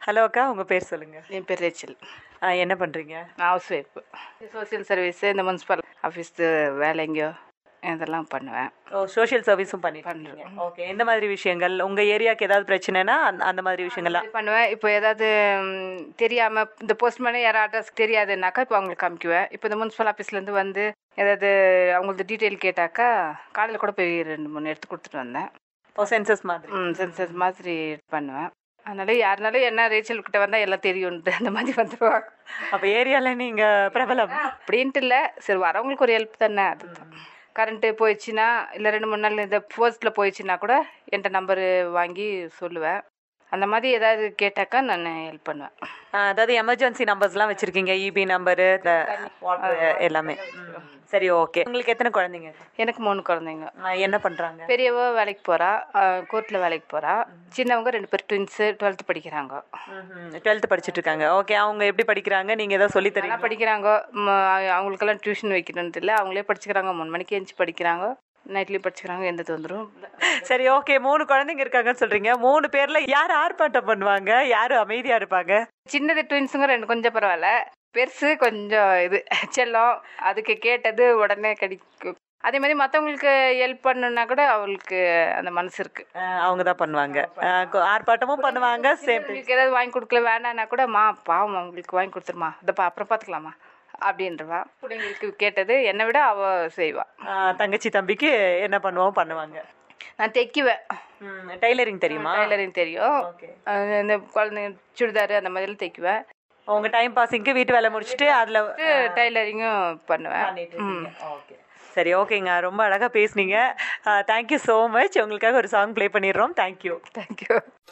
Hello அக்கா உங்க பேர் சொல்லுங்க என் பேர் ரேச்சல் ஆ, என்ன பண்றீங்க நான் ஹவுஸ் ஒய்ஃபு சோசியல் சர்வீஸு இந்த முனிசிபல் ஆஃபீஸ் வேலைங்கோ இதெல்லாம் பண்ணுவேன் ஓ சோஷியல் சர்வீஸும் பண்ணிட்டு பண்றேன். ஓகே எந்த மாதிரி விஷயங்கள் உங்க ஏரியாக்கு ஏதாவது பிரச்சனைனா அந்த- அந்த மாதிரி விஷயங்கள்லாம் இது பண்ணுவேன் இப்போ ஏதாவது ம், தெரியாம இந்த போஸ்ட்மேனே யாரும் அட்ரஸ் தெரியாதுன்னாக்கா இப்போ அவங்களுக்கு காமிக்குவேன் இப்போ இந்த முனிசிபல் ஆஃபீஸ்லேருந்து வந்து ஏதாவது அவங்களுக்கு டீட்டெயில் கேட்டாக்கா காலையில் கூட போய் ரெண்டு மூணு எடுத்து கொடுத்துட்டு வந்தேன் ஓ சென்சஸ் மாதிரி ம் சென்சஸ் மாதிரி பண்ணுவேன் அதனால யாருனாலும் என்ன ரேச்சல் கிட்ட வந்தால் எல்லாம் தெரியும்ன்ட்டு அந்த மாதிரி வந்துடுவாங்க அப்ப ஏரியால நீங்க பிரபலம் அப்படின்ட்டு இல்லை சரி வரவங்களுக்கு ஒரு ஹெல்ப் தானே அதுதான் கரண்ட்டு போயிடுச்சுன்னா இல்லை ரெண்டு மூணு நாள் இந்த போஸ்ட்டில் போயிடுச்சுன்னா கூட என்கிட்ட நம்பரு வாங்கி சொல்லுவேன் அந்த மாதிரி ஏதாவது கேட்டாக்கா நான் ஹெல்ப் பண்ணுவேன் ஆ, அதாவது எமர்ஜென்சி நம்பர்ஸ்லாம் வச்சிருக்கீங்க இபி நம்பரு வாட்டர் எல்லாமே ம். சரி ஓகே உங்களுக்கு எத்தனை குழந்தைங்க எனக்கு மூணு குழந்தைங்க ஆ, என்ன பண்றாங்க பெரியவ வேலைக்கு போகிறா கோர்ட்டில் வேலைக்கு போகிறா சின்னவங்க ரெண்டு பேர் ட்வின்ஸு டுவெல்த்து படிக்கிறாங்க டுவெல்த் படிச்சிட்டு இருக்காங்க ஓகே அவங்க எப்படி படிக்கிறாங்க நீங்க ஏதாவது சொல்லி நல்லா தரீங்க படிக்கிறாங்க ம, அவங்களுக்கெல்லாம் டியூஷன் வைக்கணுன்ட்டு இல்லை அவங்களே படிச்சுக்கிறாங்க மூணு மணிக்கு எழுந்துச்சி படிக்கிறாங்க நைட்லேயும் படிச்சுக்கிறாங்க எந்த தொந்தரவும் இல்லை சரி ஓகே மூணு குழந்தைங்க இருக்காங்கன்னு சொல்றீங்க மூணு பேர்ல யார் ஆர்ப்பாட்டம் பண்ணுவாங்க யாரு அமைதியா இருப்பாங்க சின்னது ட்வின்ஸுங்க ரெண்டு கொஞ்சம் பரவாயில்ல பெருசு கொஞ்சம் இது செல்லம் அதுக்கு கேட்டது உடனே கிடைக்கும் அதே மாதிரி மற்றவங்களுக்கு ஹெல்ப் பண்ணுன்னா கூட அவளுக்கு அந்த மனசு இருக்கு அவங்க தான் பண்ணுவாங்க அஹ் கொ- ஆர்ப்பாட்டமும் பண்ணுவாங்க சேம் உங்களுக்கு ஏதாவது வாங்கி கொடுக்கல வேண்டாம்னா கூட மா பாவம் அவங்களுக்கு வாங்கி கொடுத்துருமா இதப்பா அப்புறம் பார்த்துக்கலாமா அப்படின்றவா பிள்ளைங்களுக்கு கேட்டது என்னை விட அவ செய்வா தங்கச்சி தம்பிக்கு என்ன பண்ணுவோம் பண்ணுவாங்க நான் தைக்குவேன் டைலரிங் தெரியுமா டைலரிங் தெரியும் ஓகே அஹ் இந்த குழந்தைங்க சுடிதார் அந்த மாதிரிலாம் தைக்குவேன் உங்க டைம் பாசிங்க்கு வீட்டு வேலை முடிச்சுட்டு அதுல டைலரிங்கும் பண்ணுவேன் பண்ணிட்டு இருக்கீங்க. ஓகே சரி ஓகேங்க ரொம்ப அழகா பேசுனீங்க தேங்க்யூ ஸோ மச் உங்களுக்காக ஒரு சாங் ப்ளே பண்ணிடுறோம் தேங்க்யூ தேங்க்யூ